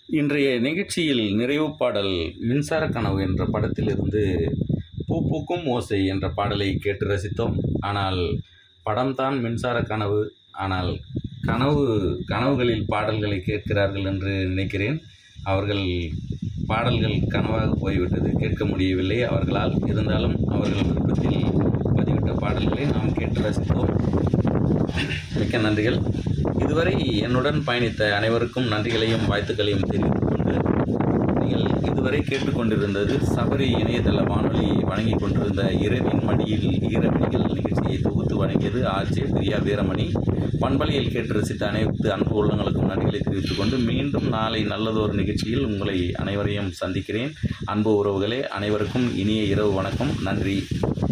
இன்றைய நிகழ்ச்சியில் நிறைவு பாடல் மின்சார கனவு என்ற படத்திலிருந்து பூ பூக்கும் ஓசை என்ற பாடலை கேட்டு ரசித்தோம் ஆனால் படம்தான் மின்சார கனவு ஆனால் கனவு கனவுகளில் பாடல்களை கேட்கிறார்கள் என்று நினைக்கிறேன் அவர்கள் பாடல்கள் கனவாக போய்விட்டது கேட்க முடியவில்லை அவர்களால் இருந்தாலும் அவர்கள் விருப்பத்தில் பதிவிட்ட பாடல்களை நாம் கேட்டு ரசித்தோம் மிக்க நன்றிகள் இதுவரை என்னுடன் பயணித்த அனைவருக்கும் நன்றிகளையும் வாழ்த்துக்களையும் தெரிவித்துக் கொண்டு நீங்கள் இதுவரை கேட்டுக்கொண்டிருந்தது சபரி இணையதள வானொலி வழங்கி கொண்டிருந்த இரவின் மடியில் ஈரமணிகள் நிகழ்ச்சியை தொகுத்து வழங்கியது ஆர்ஜே பிரியா வீரமணி பண்பலையில் கேட்டு ரசித்த அனைத்து அன்பு உள்ளங்களுக்கும் நன்றிகளை தெரிவித்துக் கொண்டு மீண்டும் நாளை நல்லதொரு நிகழ்ச்சியில் உங்களை அனைவரையும் சந்திக்கிறேன் அன்பு உறவுகளே அனைவருக்கும் இனிய இரவு வணக்கம் நன்றி